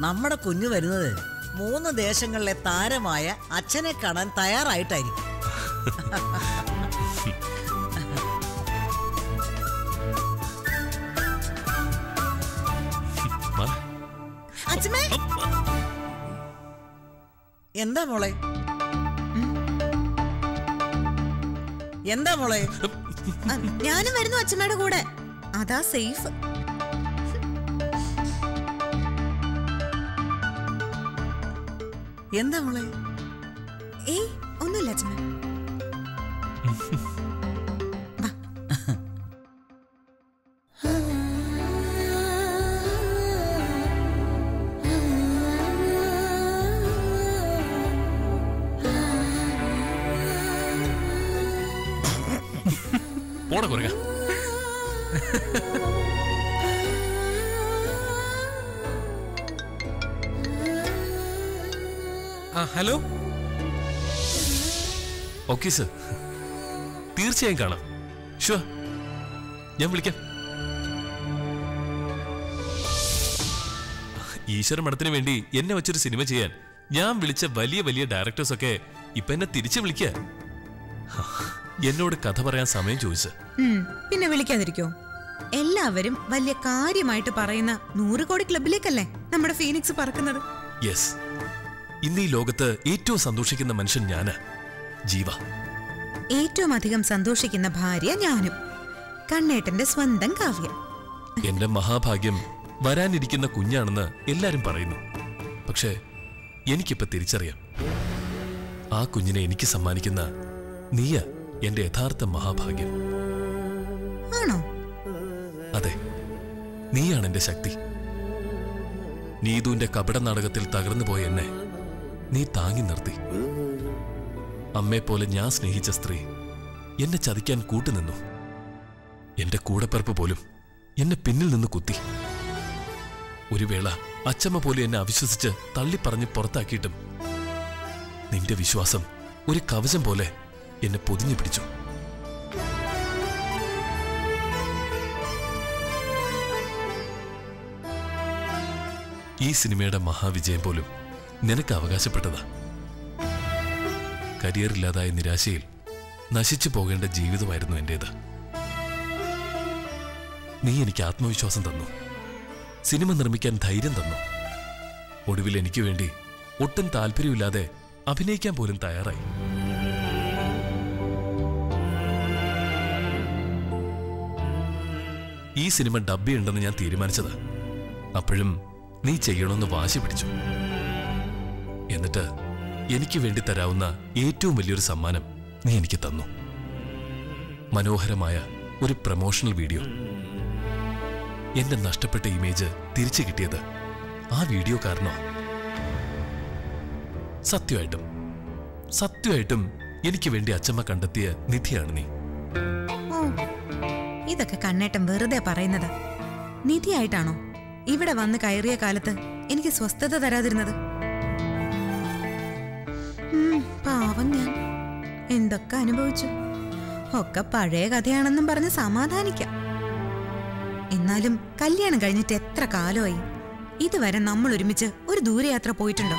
നമ്മുടെ കുഞ്ഞു വരുന്നത് മൂന്ന് ദേശങ്ങളിലെ താരമായ അച്ഛനെ കാണാൻ തയ്യാറായിട്ടായിരിക്കും വാ. അച്ഛമ്മേ എന്താ മോളെ എന്താ മോളെ ആ, ഞാനും വരുന്നു അച്ഛമ്മയുടെ കൂടെ അതാ സേഫ് എന്താ മോളെ ഏയ് ഒന്നുമില്ല അച്ഛമ്മ വാ. പോട കുറക ആ ഹലോ ഓക്കെ സർ തീർച്ചയായും കാണാം ഷുവർ ഞാൻ വിളിക്കാം ഈശ്വര മഠത്തിന് വേണ്ടി എന്നെ വെച്ചൊരു സിനിമ ചെയ്യാൻ ഞാൻ വിളിച്ച വലിയ വലിയ ഡയറക്ടേഴ്സ് ഒക്കെ ഇപ്പൊ എന്നെ തിരിച്ചു വിളിക്കുക എന്നോട് കഥ പറയാൻ സമയം ചോദിച്ചു ഉം, പിന്നെ വിളിക്കാതിരിക്കോ എല്ലാവരും വലിയ കാര്യമായിട്ട് പറയുന്ന നൂറ് കോടി ക്ലബിലേക്കല്ലേ നമ്മുടെ ഫീനിക്സ് പറക്കുന്നത് യെസ് ഇന്ന് ഈ ലോകത്ത് ഏറ്റവും സന്തോഷിക്കുന്ന മനുഷ്യൻ ഞാന് ജീവ ഏറ്റവും അധികം സന്തോഷിക്കുന്ന ഭാര്യ ഞാനും കണ്ണേട്ടന്റെ സ്വന്തം കാവ്യ എന്റെ മഹാഭാഗ്യം വരാനിരിക്കുന്ന കുഞ്ഞാണെന്ന് എല്ലാരും പറയുന്നു പക്ഷേ എനിക്കിപ്പോ തിരിച്ചറിയാം ആ കുഞ്ഞിനെ എനിക്ക് സമ്മാനിക്കുന്ന നീയ എന്റെ യഥാർത്ഥ മഹാഭാഗ്യം ആണോ അതെ നീയാണ് എന്റെ ശക്തി നീതുവിന്റെ കപട നാടകത്തിൽ തകർന്നു പോയ എന്നെ നീ താങ്ങി നിർത്തി അമ്മയെപ്പോലെ ഞാൻ സ്നേഹിച്ച സ്ത്രീ എന്നെ ചതിക്കാൻ കൂട്ടുനിന്നു എന്റെ കൂടെപ്പിറപ്പ് പോലും എന്നെ പിന്നിൽ നിന്ന് കുത്തി ഒരു വേള അച്ചമ്മ പോലെ എന്നെ അവിശ്വസിച്ച് തള്ളിപ്പറഞ്ഞ് പുറത്താക്കിയിട്ടും നിന്റെ വിശ്വാസം ഒരു കവചം പോലെ എന്നെ പൊതിഞ്ഞു പിടിച്ചു ഈ സിനിമയുടെ മഹാവിജയം പോലും നിനക്ക് അവകാശപ്പെട്ടതാ കരിയർ ഇല്ലാതായ നിരാശയിൽ നശിച്ചു പോകേണ്ട ജീവിതമായിരുന്നു എന്റേത് നീ എനിക്ക് ആത്മവിശ്വാസം തന്നു സിനിമ നിർമ്മിക്കാൻ ധൈര്യം തന്നു ഒടുവിൽ എനിക്ക് വേണ്ടി ഒട്ടും താല്പര്യമില്ലാതെ അഭിനയിക്കാൻ പോലും തയ്യാറായി ഈ സിനിമ ഡബ്ബിയുണ്ടെന്ന് ഞാൻ തീരുമാനിച്ചത് അപ്പോഴും നീ ചെയ്യണമെന്ന് വാശി പിടിച്ചു എന്നിട്ട് എനിക്ക് വേണ്ടി തരാവുന്ന ഏറ്റവും വലിയൊരു സമ്മാനം നീ എനിക്ക് തന്നു മനോഹരമായ ഒരു പ്രൊമോഷണൽ വീഡിയോ എന്റെ നഷ്ടപ്പെട്ട ഇമേജ് തിരിച്ചു കിട്ടിയത് ആ വീഡിയോ കാരണോ സത്യമായിട്ടും സത്യമായിട്ടും എനിക്ക് വേണ്ടി അച്ചമ്മ കണ്ടെത്തിയ നിധിയാണ് നീ ഓ ഇതൊക്കെ കണ്ണേട്ടൻ വെറുതെ പറയുന്നത് നിധിയായിട്ടാണോ ഇവിടെ വന്ന് കയറിയ കാലത്ത് എനിക്ക് സ്വസ്ഥത തരാതിരുന്നത് ഉം, പാവം ഞാൻ എന്തൊക്കെ അനുഭവിച്ചു ഒക്കെ പഴയ കഥയാണെന്നും പറഞ്ഞ് സമാധാനിക്കാം എന്നാലും കല്യാണം കഴിഞ്ഞിട്ട് എത്ര കാലമായി ഇതുവരെ നമ്മൾ ഒരുമിച്ച് ഒരു ദൂരയാത്ര പോയിട്ടുണ്ടോ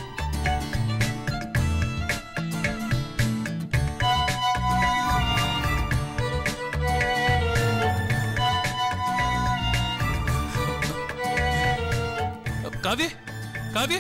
കാവ്യ കാവ്യ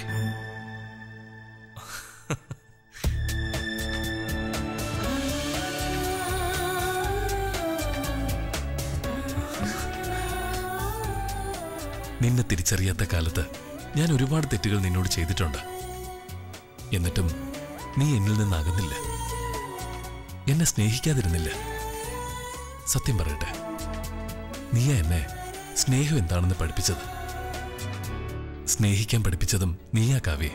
നിന്നെ തിരിച്ചറിയാത്ത കാലത്ത് ഞാൻ ഒരുപാട് തെറ്റുകൾ നിന്നോട് ചെയ്തിട്ടുണ്ട് എന്നിട്ടും നീ എന്നിൽ നിന്ന് അകന്നില്ല എന്നെ സ്നേഹിക്കാതിരുന്നില്ല സത്യം പറയട്ടെ നീയാ എന്നെ സ്നേഹം എന്താണെന്ന് പഠിപ്പിച്ചത് സ്നേഹിക്കാൻ പഠിപ്പിച്ചതും നീയാ കാവ്യേ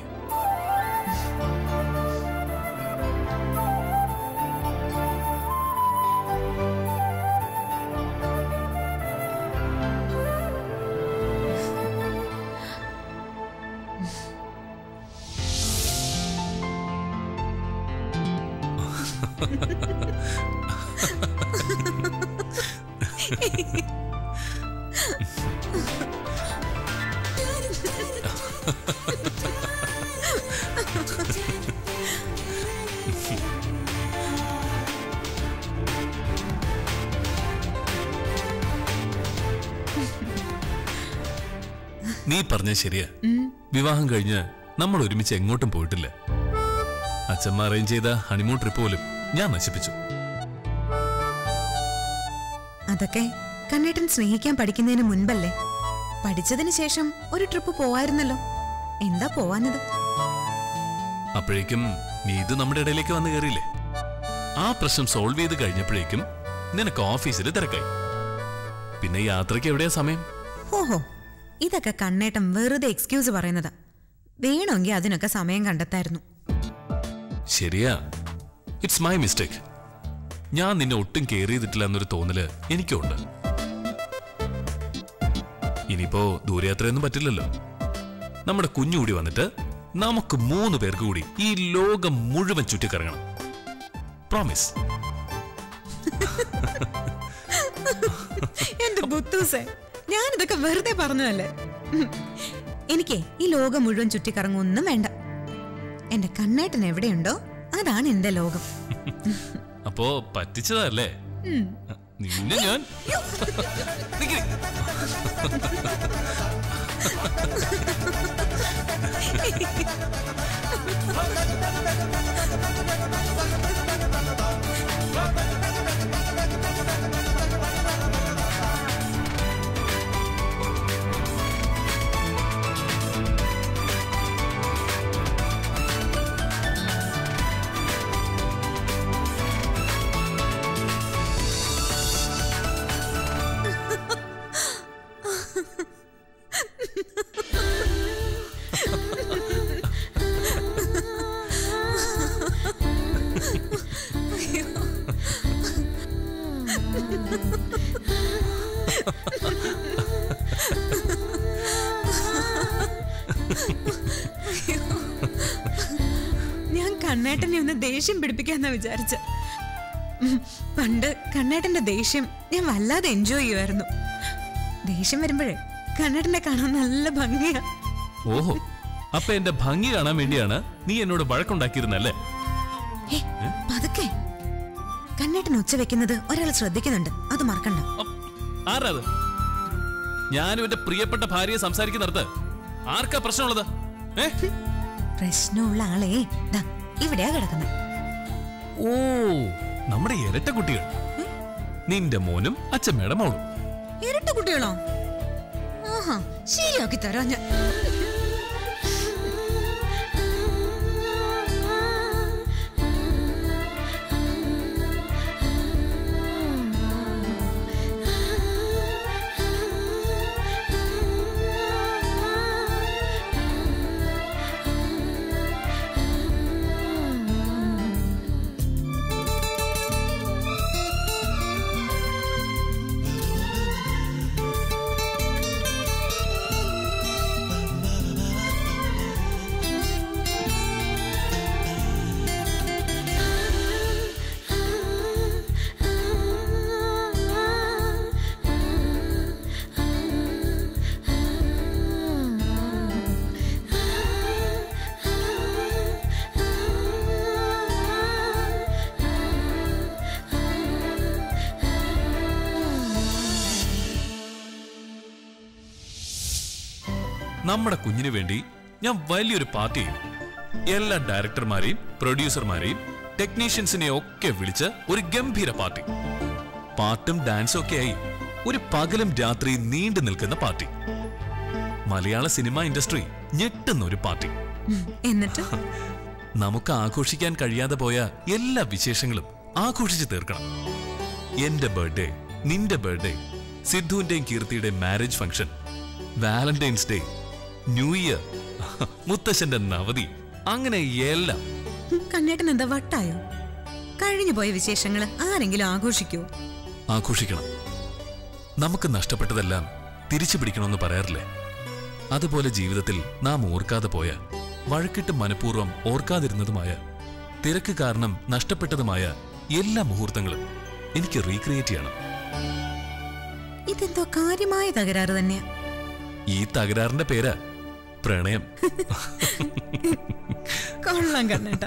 നീ പറഞ്ഞ ശരിയാ വിവാഹം കഴിഞ്ഞ് നമ്മൾ ഒരുമിച്ച് എങ്ങോട്ടും പോയിട്ടില്ല അച്ഛമ്മ അറേഞ്ച് ചെയ്ത ഹണിമൂൺ ട്രിപ്പ് പോലും ഞാൻ നശിപ്പിച്ചു അതൊക്കെ കണ്ണേട്ടൻ സ്നേഹിക്കാൻ പഠിക്കുന്നതിന് മുൻപല്ലേ പഠിച്ചതിന് ശേഷം ഒരു ട്രിപ്പ് പോവായിരുന്നല്ലോ എന്താ പോവാഞ്ഞത് അപ്പോഴേക്കും നീ ഇത് നമ്മുടെ ഇടയിലേക്ക് വന്ന് കയറിയില്ലേ ആ പ്രശ്നം സോൾവ് ചെയ്ത് കഴിഞ്ഞപ്പോഴേക്കും നിനക്ക് ഓഫീസിൽ തിരക്കായി പിന്നെ യാത്രയ്ക്ക് എവിടെയാ സമയം ഓഹോ ഇതൊക്കെ കണ്ണേട്ടൻ വെറുതെ എക്സ്ക്യൂസ് പറയുന്നതാ വേണമെങ്കിൽ അതിനൊക്കെ സമയം കണ്ടെത്തായിരുന്നു ശരിയാ ഇറ്റ്സ് മൈ മിസ്റ്റേക്ക് ഞാൻ നിന്നെ ഒട്ടും കെയർ ചെയ്തിട്ടില്ല എന്നൊരു തോന്നല് എനിക്കുണ്ട് ഇനിയിപ്പോ ദൂരയാത്രയൊന്നും പറ്റില്ലല്ലോ നമ്മുടെ കുഞ്ഞുകൂടി വന്നിട്ട് നമുക്ക് മൂന്ന് പേർക്ക് കൂടി ഈ ലോകം മുഴുവൻ ചുറ്റിക്കറങ്ങണം പ്രോമിസ് എന്റെ ബുത്തൂസേ ഞാനിതൊക്കെ വെറുതെ പറഞ്ഞതല്ലേ ഉം. എനിക്കേ ഈ ലോകം മുഴുവൻ ചുറ്റിക്കറങ്ങൊന്നും വേണ്ട എന്റെ കണ്ണേട്ടൻ എവിടെയുണ്ടോ അതാണ് എന്റെ ലോകം അപ്പോ പറ്റിച്ചതല്ലേ നിന്നെ ഞാൻ നിക്ക്. ഞാൻ കണ്ണേട്ടനെ ഒന്ന് ദേഷ്യം പിടിപ്പിക്കാന്നാ വിചാരിച്ച പണ്ട് കണ്ണേട്ടന്റെ ദേഷ്യം ഞാൻ വല്ലാതെ എൻജോയ് ചെയ്യുമായിരുന്നു ദേഷ്യം വരുമ്പോഴേ കണ്ണേട്ടനെ കാണാൻ നല്ല ഭംഗിയാ ഓഹോ അപ്പൊ എന്റെ ഭംഗി കാണാൻ വേണ്ടിയാണ് നീ എന്നോട് വഴക്കുണ്ടാക്കിയിരുന്നല്ലേ ഹേ, പതുക്കെ കണ്ണേട്ടൻ ഉച്ച വെക്കുന്നത് ഒരാൾ ശ്രദ്ധിക്കുന്നുണ്ട് അത് മറക്കണ്ട അപ്പ്, ആരാ അത് ഞാനും എന്റെ പ്രിയപ്പെട്ട ഭാര്യയെ സംസാരിക്കുന്നിടത്ത് ആർക്കാ പ്രശ്നമുള്ളത് ഏ പ്രശ്നമുള്ള ആളെ ദാ ഇവിടെയാ കിടക്കുന്നത് ഓ നമ്മുടെ ഇരട്ട കുട്ടികൾ നിന്റെ മോനും അച്ഛമ്മയുടെ മോളും ഇരട്ട കുട്ടികളോ ആഹാ ശരിയാക്കി തരാം ഞാൻ നമ്മുടെ കുഞ്ഞിന് വേണ്ടി ഞാൻ വലിയൊരു പാർട്ടി ചെയ്യും എല്ലാ ഡയറക്ടർമാരെയും പ്രൊഡ്യൂസർമാരെയും ടെക്നീഷ്യൻസിനെ ഒക്കെ വിളിച്ച് ഒരു ഗംഭീര പാർട്ടി പാട്ടും ഡാൻസും ഒക്കെ ആയി ഒരു പകലും രാത്രി നീണ്ടു നിൽക്കുന്ന പാർട്ടി മലയാള സിനിമ ഇൻഡസ്ട്രി ഞെട്ടുന്ന ഒരു പാർട്ടി ഉം, എന്നിട്ട് നമുക്ക് ആഘോഷിക്കാൻ കഴിയാതെ പോയ എല്ലാ വിശേഷങ്ങളും ആഘോഷിച്ച് തീർക്കണം എന്റെ ബർത്ത്ഡേ നിന്റെ ബർത്ത്ഡേ സിദ്ധുവിന്റെയും കീർത്തിയുടെയും marriage function Valentine's day new year മുത്തശ്ശന്റെ നവതി അങ്ങനെ എല്ലാം ഉം, കണ്ണേട്ടൻ എന്താ വട്ടായോ കഴിഞ്ഞു പോയ വിശേഷങ്ങള് ആരെങ്കിലും ആഘോഷിക്കോ ആഘോഷിക്കണം നമുക്ക് നഷ്ടപ്പെട്ടതെല്ലാം തിരിച്ചു പിടിക്കണമെന്ന് പറയാറില്ലേ അതുപോലെ ജീവിതത്തിൽ നാം ഓർക്കാതെ പോയ വഴക്കിട്ട് മനഃപൂർവ്വം ഓർക്കാതിരുന്നതുമായ തിരക്ക് കാരണം നഷ്ടപ്പെട്ടതുമായ എല്ലാ മുഹൂർത്തങ്ങളും എനിക്ക് റീക്രിയേറ്റ് ചെയ്യണം ഇതെന്തോ കാര്യമായ തകരാറ് തന്നെയാ ഈ തകരാറിന്റെ പേര് പ്രണയം കൊള്ളാം കണ്ണേട്ട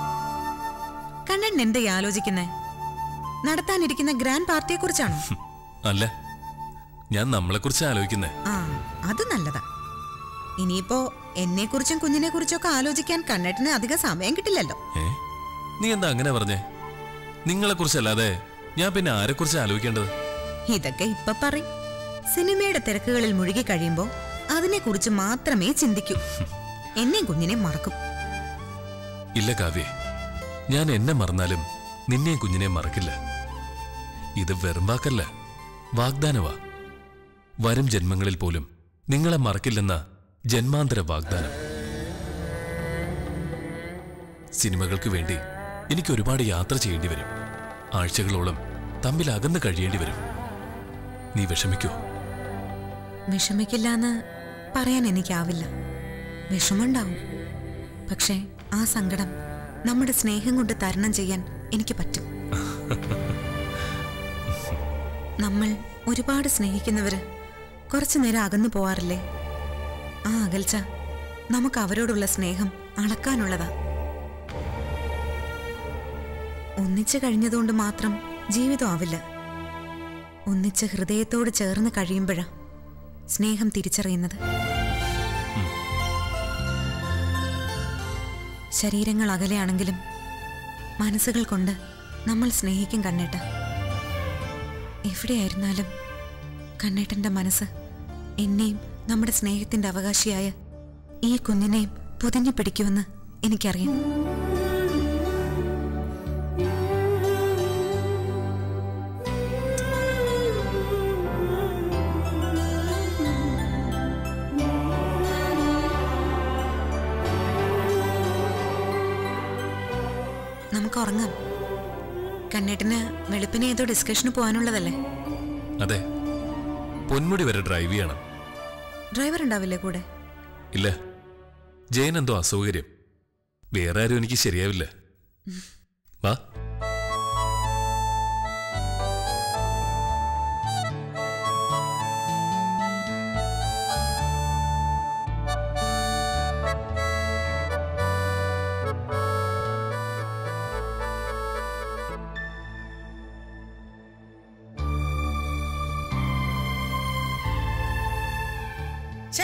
കണ്ണൻ എന്താ ഈ ആലോചിക്കുന്നേ നടത്താനിരിക്കുന്ന ഗ്രാൻഡ് പാർട്ടിയെ കുറിച്ചാണോ അല്ല ഞാൻ നമ്മളെക്കുറിച്ച് ആലോചിക്കുന്നേ ആ അത് നല്ലതാ ഇനിയിപ്പോ എന്നെ കുറിച്ചും കുഞ്ഞിനെ കുറിച്ചും ഒക്കെ ആലോചിക്കാൻ കണ്ണേട്ടിന് അധികം സമയം കിട്ടില്ലല്ലോ ഏ നീ എന്താ അങ്ങനെ പറഞ്ഞേ നിങ്ങളെക്കുറിച്ചല്ലാതെ ഞാൻ പിന്നെ ആരെക്കുറിച്ച് ആലോചിക്കേണ്ടത് ഇതൊക്കെ ഇപ്പൊ പറയും സിനിമയുടെ തിരക്കുകളിൽ മുഴുകി കഴിയുമ്പോ അതിനെക്കുറിച്ച് മാത്രമേ ചിന്തിക്കൂ എന്നെ കുഞ്ഞിനെ മറക്കും ഇല്ല കാവ്യേ ഞാൻ എന്നെ മറന്നാലും നിന്നെയും കുഞ്ഞിനെ മറക്കില്ല ഇത് വെറും വാക്കല്ല വാഗ്ദാനവാ വരും ജന്മങ്ങളിൽ പോലും നിങ്ങളെ മറക്കില്ലെന്ന ജന്മാന്തര വാഗ്ദാനം സിനിമകൾക്ക് വേണ്ടി എനിക്ക് ഒരുപാട് യാത്ര ചെയ്യേണ്ടി വരും ആഴ്ചകളോളം തമ്മിൽ അകന്ന് കഴിയേണ്ടി വരും നീ വിഷമിക്കോ വിഷമിക്കില്ലാന്ന് പറയാൻ എനിക്കാവില്ല വിഷമുണ്ടാവും പക്ഷേ ആ സങ്കടം നമ്മുടെ സ്നേഹം കൊണ്ട് തരണം ചെയ്യാൻ എനിക്ക് പറ്റും നമ്മൾ ഒരുപാട് സ്നേഹിക്കുന്നവര് കുറച്ചു നേരം അകന്നു പോവാറില്ലേ ആ അകൽച്ച നമുക്ക് അവരോടുള്ള സ്നേഹം അളക്കാനുള്ളതാ ഒന്നിച്ചു കഴിഞ്ഞതുകൊണ്ട് മാത്രം ജീവിതം ആവില്ല ഒന്നിച്ച് ഹൃദയത്തോട് ചേർന്ന് കഴിയുമ്പോഴാ സ്നേഹം തിരിച്ചറിയുന്നത് ശരീരങ്ങൾ അകലെയാണെങ്കിലും മനസ്സുകൾ കൊണ്ട് നമ്മൾ സ്നേഹിക്കും കണ്ണേട്ട എവിടെയായിരുന്നാലും കണ്ണേട്ടന്റെ മനസ്സ് എന്നെയും നമ്മുടെ സ്നേഹത്തിന്റെ അവകാശിയായ ഈ കുഞ്ഞിനെയും പൊതിഞ്ഞു പിടിക്കുമെന്ന് എനിക്കറിയാം നമുക്ക് ഉറങ്ങാം കണ്ണേട്ടന് വെളുപ്പിന് ഏതോ ഡിസ്കഷന് പോകാനുള്ളതല്ലേ അതെ പൊന്മുടി വരെ ഡ്രൈവ് ചെയ്യണം ഡ്രൈവർ ഉണ്ടാവില്ലേ കൂടെ ഇല്ല ജയൻ എന്തോ അസൗകര്യം വേറെ ആരും എനിക്ക് ശരിയാവില്ല വാ ഛേ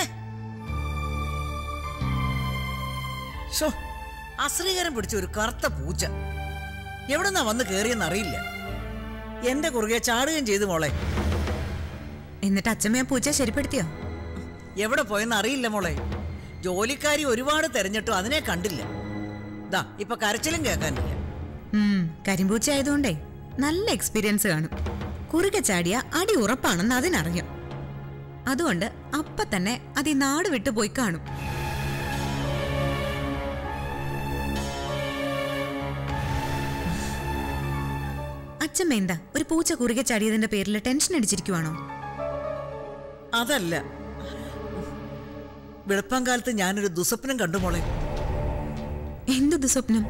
ഷോ അശ്രീകരം പിടിച്ച ഒരു കറുത്ത പൂച്ച എവിടെന്നാ വന്ന് കേറിയെന്ന് അറിയില്ല എന്റെ കുറുകെ ചാടുകയും ചെയ്തു മോളെ എന്നിട്ട് അച്ഛമ്മ ആ പൂച്ച ശരിപ്പെടുത്തിയോ എവിടെ പോയെന്ന് അറിയില്ല മോളെ ജോലിക്കാരി ഒരുപാട് തെരഞ്ഞിട്ടും അതിനെ കണ്ടില്ല ദാ ഇപ്പൊ കരച്ചിലും കേൾക്കാനില്ല ഉം, കരിമ്പൂച്ച ആയതുകൊണ്ടേ നല്ല എക്സ്പീരിയൻസ് കാണും കുറുകെ ചാടിയ അടി ഉറപ്പാണെന്ന് അതിനറിയാം അതുകൊണ്ട് അപ്പ തന്നെ അത് ഈ നാട് വിട്ടു പോയി കാണും അച്ഛമ്മ എന്താ ഒരു പൂച്ച കുറുകെ ചാടിയതിന്റെ പേരിൽ ടെൻഷൻ അടിച്ചിരിക്കുവാണോ അതല്ല വെളുപ്പം കാലത്ത് ഞാനൊരു ദുസ്വപ്നം കണ്ടു മോളെ എന്തു ദുസ്വപ്നം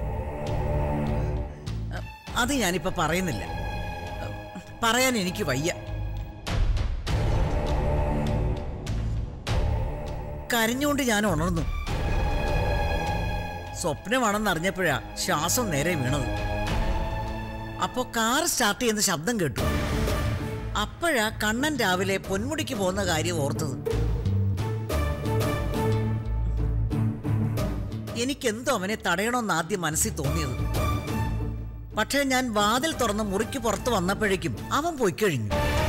അത് ഞാനിപ്പോ പറയുന്നില്ല പറയാൻ എനിക്ക് വയ്യ കരഞ്ഞുകൊണ്ട് ഞാൻ ഉണർന്നു സ്വപ്നമാണെന്ന് അറിഞ്ഞപ്പോഴാ ശ്വാസം നേരെ വീണത് അപ്പോ കാർ സ്റ്റാർട്ട് ചെയ്യുന്ന ശബ്ദം കേട്ടു അപ്പോഴാ കണ്ണൻ രാവിലെ പൊന്മുടിക്ക് പോകുന്ന കാര്യം ഓർത്തത് എനിക്കെന്തോ അവനെ തടയണമെന്ന് ആദ്യം മനസ്സിൽ തോന്നിയത് പക്ഷേ ഞാൻ വാതിൽ തുറന്ന് മുറിക്ക് പുറത്ത് വന്നപ്പോഴേക്കും അവൻ പോയി കഴിഞ്ഞു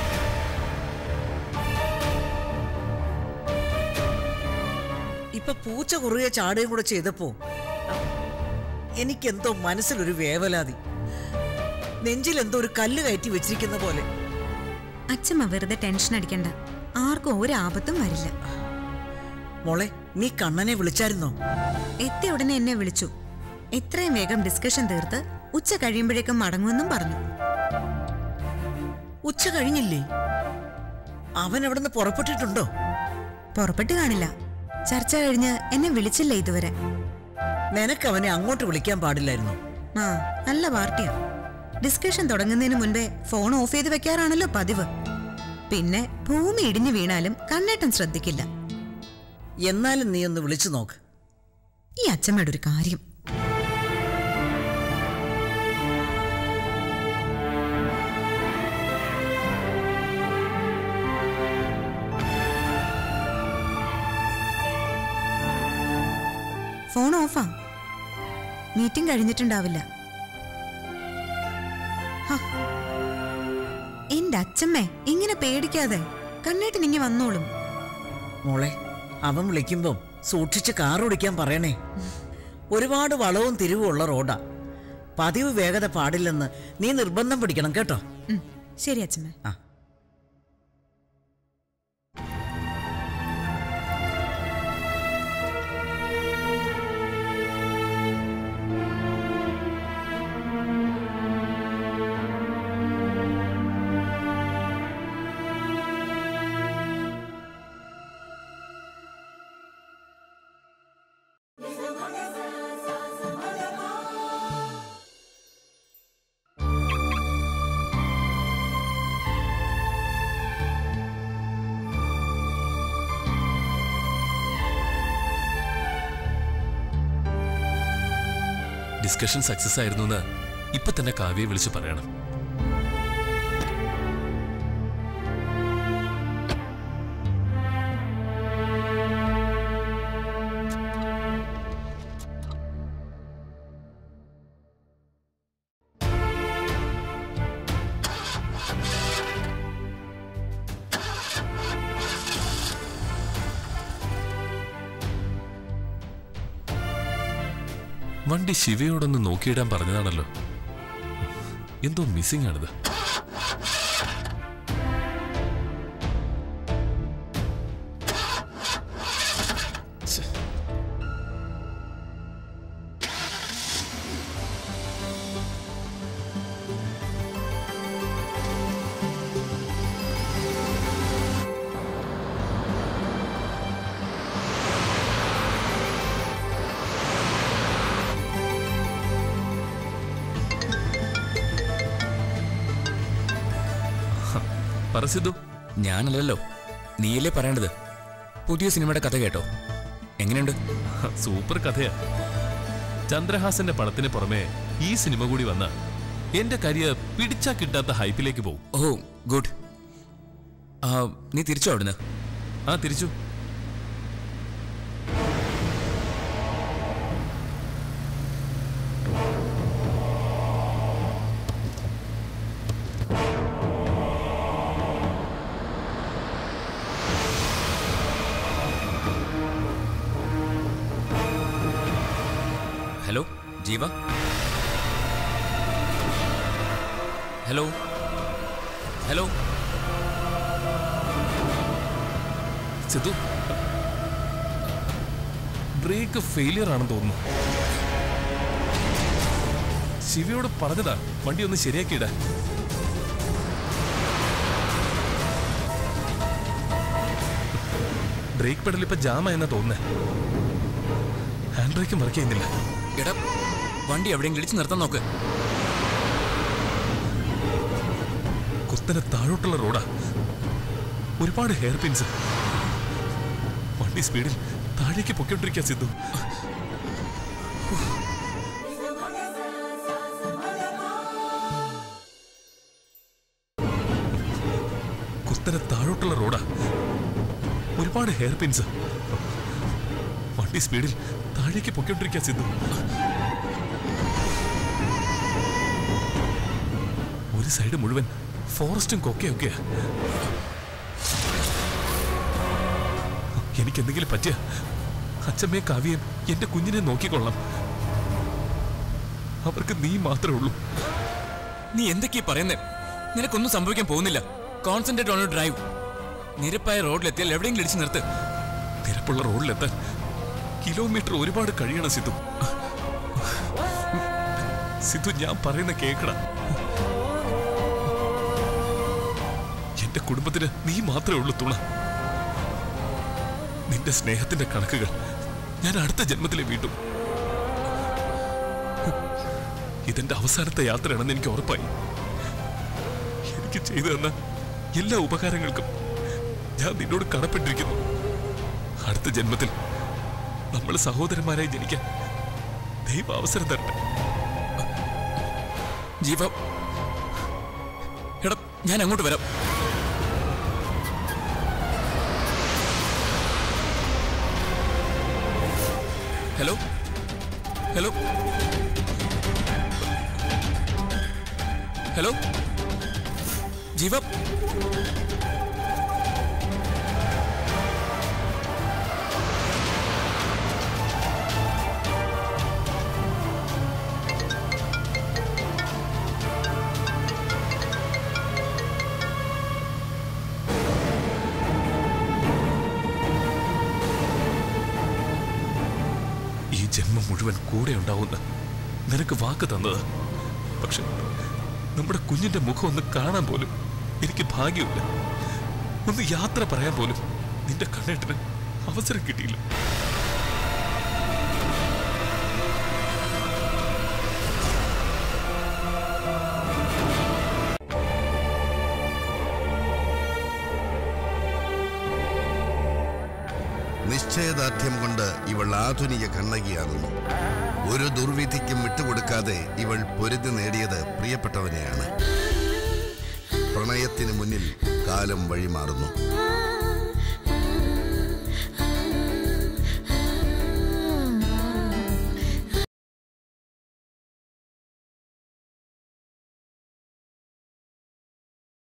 ഇപ്പൊ പൂച്ച കുറുകെ ചാടുകയും കൂടെ ചെയ്തപ്പോ എനിക്കെന്തോ മനസ്സിലൊരു വേവലാതി നെഞ്ചിൽ എന്തോ ഒരു കല്ല് കയറ്റി വെച്ചിരിക്കുന്ന പോലെ അച്ഛമ്മ വെറുതെ ടെൻഷൻ അടിക്കണ്ട ആർക്കും ഒരു ആപത്തും വരില്ല മോളെ നീ കണ്ണനെ വിളിച്ചായിരുന്നോ എത്തിയ ഉടനെ എന്നെ വിളിച്ചു എത്രയും വേഗം ഡിസ്കഷൻ തീർത്ത് ഉച്ച കഴിയുമ്പോഴേക്കും മടങ്ങുമെന്നും പറഞ്ഞു ഉച്ച കഴിഞ്ഞില്ലേ അവൻ അവിടുന്ന് പുറപ്പെട്ടിട്ടുണ്ടോ പുറപ്പെട്ടു കാണില്ല ചർച്ച കഴിഞ്ഞ് എന്നെ വിളിച്ചില്ല ഇതുവരെ നിനക്ക് അവനെ അങ്ങോട്ട് വിളിക്കാൻ പാടില്ലായിരുന്നു ആ നല്ല പാർട്ടിയാ ഡിസ്കഷൻ തുടങ്ങുന്നതിന് മുൻപേ ഫോൺ ഓഫ് ചെയ്ത് വെക്കാറാണല്ലോ പതിവ് പിന്നെ ഭൂമി ഇടിഞ്ഞു വീണാലും കണ്ണേട്ടൻ ശ്രദ്ധിക്കില്ല എന്നാലും നീ ഒന്ന് വിളിച്ചു നോക്ക് ഈ അച്ഛമ്മയുടെ ഒരു കാര്യം ഫോൺ ഓഫാ മീറ്റിംഗ് കഴിഞ്ഞിട്ടുണ്ടാവില്ല ഹ. എന്റെ അച്ഛമ്മേ ഇങ്ങനെ പേടിക്കാതെ കണ്ണേട്ടിനിങ്ങി വന്നോളും മോളെ അവൻ വിളിക്കുമ്പം സൂക്ഷിച്ച് കാർ ഓടിക്കാൻ പറയണേ ഒരുപാട് വളവും തിരിവും ഉള്ള റോഡാ പതിവ് വേഗത പാടില്ലെന്ന് നീ നിർബന്ധം പിടിക്കണം കേട്ടോ ഉം, ശരി അച്ഛമ്മേ ആ ഡിസ്കഷൻ സക്സസ് ആയിരുന്നു എന്ന് ഇപ്പൊ തന്നെ കാവ്യയെ വിളിച്ച് പറയണം വണ്ടി ശിവയോടൊന്ന് നോക്കിയിടാൻ പറഞ്ഞതാണല്ലോ എന്തോ മിസ്സിംഗ് ആണിത് ഛെ. പറ സിദ്ധു ഞാനല്ലല്ലോ നീയല്ലേ പറയേണ്ടത് പുതിയ സിനിമയുടെ കഥ കേട്ടോ എങ്ങനെയുണ്ട് സൂപ്പർ കഥയാ ചന്ദ്രഹാസന്റെ പടത്തിന് പുറമെ ഈ സിനിമ കൂടി വന്ന എന്റെ കരിയർ പിടിച്ചാ കിട്ടാത്ത ഹൈപ്പിലേക്ക് പോകും ഓ ഗുഡ് ആ, നീ തിരിച്ചോ അവിടുന്ന് ആ തിരിച്ചു hello Jeeva hello hello Sidhu brake failure ആണെന്ന് തോന്നുന്നു ശിവയോട് പറഞ്ഞതാ വണ്ടി ഒന്ന് ശരിയാക്കിയിടാൻ ബ്രേക്ക് പെഡൽ ഇപ്പൊ ജാമായെന്നാ തോന്നുന്നേ ഹാൻഡ് ബ്രേക്ക് വർക്ക് ചെയ്യുന്നില്ല എടാ വണ്ടി എവിടെയെങ്കിലും ഇടിച്ച് നിർത്താൻ നോക്ക് കുത്തനെ താഴോട്ടുള്ള റോഡാ ഒരുപാട് ഹെയർ പിൻസ് വണ്ടി സ്പീഡിൽ താഴേക്ക് പൊക്കോണ്ടിരിക്കുക സിദ്ധു കുത്തനെ താഴോട്ടുള്ള റോഡാ ഒരുപാട് ഹെയർ പിൻസ് വണ്ടി സ്പീഡിൽ താഴേക്ക് പൊക്കോണ്ടിരിക്കുക സിദ്ധു ഒരു സൈഡ് മുഴുവൻ ഫോറസ്റ്റും കൊക്കയൊക്കെയാ എനിക്ക് എന്തെങ്കിലും പറ്റിയ അച്ഛമ്മയെ കാവ്യം എന്റെ കുഞ്ഞിനെ നോക്കിക്കൊള്ളാം അവർക്ക് നീ മാത്രമേ ഉള്ളൂ നീ എന്തൊക്കെയാ പറയുന്നേ നിനക്കൊന്നും സംഭവിക്കാൻ പോകുന്നില്ല കോൺസെൻട്രേറ്റ് ഓൺ ഡ്രൈവ് നിരപ്പായ റോഡിലെത്തിയാൽ എവിടെയെങ്കിലും ഇടിച്ച് നിർത്ത് തിരപ്പുള്ള റോഡിലെത്താൻ കിലോമീറ്റർ ഒരുപാട് കഴിയണം സിദ്ധു സിദ്ധു ഞാൻ പറയുന്ന കേക്കട എന്റെ കുടുംബത്തിന് നീ മാത്രമേ ഉള്ളൂ തുണ നിന്റെ സ്നേഹത്തിന്റെ കണക്കുകൾ ഞാൻ അടുത്ത ജന്മത്തിലെ വീണ്ടും ഇതെന്റെ അവസാനത്തെ യാത്രയാണെന്ന് എനിക്ക് ഉറപ്പായി എനിക്ക് ചെയ്തു തന്ന എല്ലാ ഉപകാരങ്ങൾക്കും ഞാൻ നിന്നോട് കടപ്പെട്ടിരിക്കുന്നു അടുത്ത ജന്മത്തിൽ നമ്മൾ സഹോദരന്മാരായി ജനിക്കാൻ ദൈവം അവസരം തരട്ടെ ജീവ എടാ ഞാൻ അങ്ങോട്ട് വരാം ഹലോ ഹലോ ഹലോ ജീവ ഈ ജന്മം മുഴുവൻ കൂടെ ഉണ്ടാവുന്ന നിനക്ക് വാക്ക് തന്നത് പക്ഷെ നമ്മുടെ കുഞ്ഞിന്റെ മുഖം ഒന്ന് കാണാൻ പോലും എനിക്ക് ഭാഗ്യമില്ല ഒന്ന് യാത്ര പറയാൻ പോലും നിന്റെ കണ്ണേട്ടിന് അവസരം കിട്ടിയില്ല നിശ്ചയദാർഢ്യം കൊണ്ട് ഇവൾ ആധുനിക കണ്ണകിയാകുന്നു ഒരു ദുർവിധിക്കും വിട്ടുകൊടുക്കാതെ ഇവൾ പൊരുതി നേടിയത് പ്രിയപ്പെട്ടവനെയാണ് പ്രണയത്തിന് മുന്നിൽ കാലം വഴിമാറുന്നു